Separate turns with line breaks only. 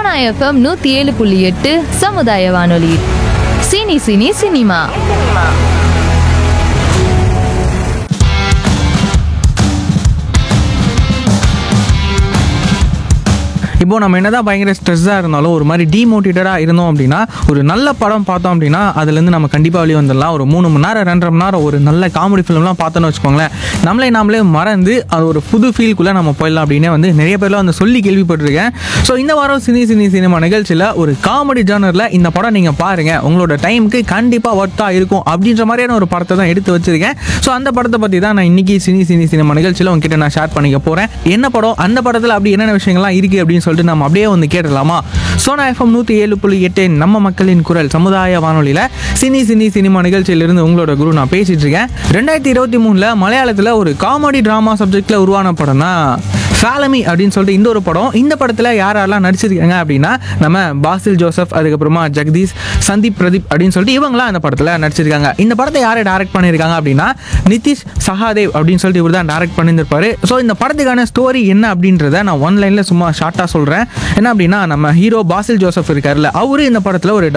Sona FM நூத்தி ஏழு புள்ளி எட்டு சமுதாய வானொலி சினி சினி சினிமா
இப்போ நம்ம என்னதான் பயங்கர ஸ்ட்ரெஸ்ஸாக இருந்தாலும் ஒரு மாதிரி டிமோட்டிவேட்டடாக இருந்தோம் அப்படின்னா ஒரு நல்ல படம் பார்த்தோம் அப்படின்னா அதுலேருந்து நம்ம கண்டிப்பாக வெளியே வந்துடலாம் ஒரு மூணு மணி நேரம் ரெண்டரை மணி நேரம் ஒரு நல்ல காமெடி ஃபிலிம்லாம் பார்த்தோன்னு வச்சுக்கோங்களேன் நம்மளே நாமளே மறந்து அது ஒரு புது ஃபீல்குள்ளே நம்ம போயிடலாம் அப்படின்னே வந்து நிறைய பேர்லாம் வந்து சொல்லி கேள்விப்பட்டிருக்கேன் ஸோ இந்த வாரம் சினி சினி சினிமா நிகழ்ச்சியில் ஒரு காமெடி ஜானரில் இந்த படம் நீங்கள் பாருங்கள் உங்களோட டைமுக்கு கண்டிப்பாக ஒர்த்தாக இருக்கும் அப்படின்ற மாதிரியான ஒரு படத்தை தான் எடுத்து வச்சிருக்கேன் ஸோ அந்த படத்தை பற்றி தான் நான் இன்னைக்கு சினி சினி சினிமா நிகழ்ச்சியில் உங்ககிட்ட நான் ஷேர் பண்ணிக்க போகிறேன் என்ன படம் அந்த படத்தில் அப்படி என்னென்ன விஷயங்கள்லாம் இருக்குது அப்படின்னு சொல்லிட்டு நம்ம அப்படியே வந்து கேட்டலாமா சோனா எஃப்எம் நூற்றி ஏழு புள்ளி எட்டு நம்ம மக்களின் குரல் சமுதாய வானொலியில் சினி சினி சினிமா நிகழ்ச்சியிலிருந்து உங்களோட குரு நான் பேசிட்டு இருக்கேன் ரெண்டாயிரத்தி இருபத்தி மூணில் மலையாளத்தில் ஒரு காமெடி ட்ராமா சப்ஜெக்டில் உருவான படம் தான் ஃபேலமி அப்படின்னு சொல்லிட்டு இந்த ஒரு படம் இந்த படத்தில் யார் யாரெல்லாம் நடிச்சிருக்காங்க அப்படின்னா நம்ம பாசில் ஜோசப் அதுக்கப்புறமா ஜெகதீஷ் சந்தீப் பிரதீப் அப்படின்னு சொல்லிட்டு இவங்களாம் அந்த படத்தில் நடிச்சிருக்காங்க இந்த படத்தை யாரை டைரக்ட் பண்ணியிருக்காங்க அப்படின்னா நிதிஷ் சஹாதேவ் அப்படின்னு சொல்லிட்டு இவர் தான் டைரக்ட் பண்ணியிருப்பாரு ஸோ இந்த படத்துக்கான ஸ்டோரி என்ன அப்படின்றத நான் ஒன்லைனில் சும்மா ஷார்ட்டாக சொல்கிறேன் என்ன அப்படின்னா நம்ம ஹீரோ பாசில் ஜோசப் இருக்கார்ல அவரு இந்த படத்தில் ஒரு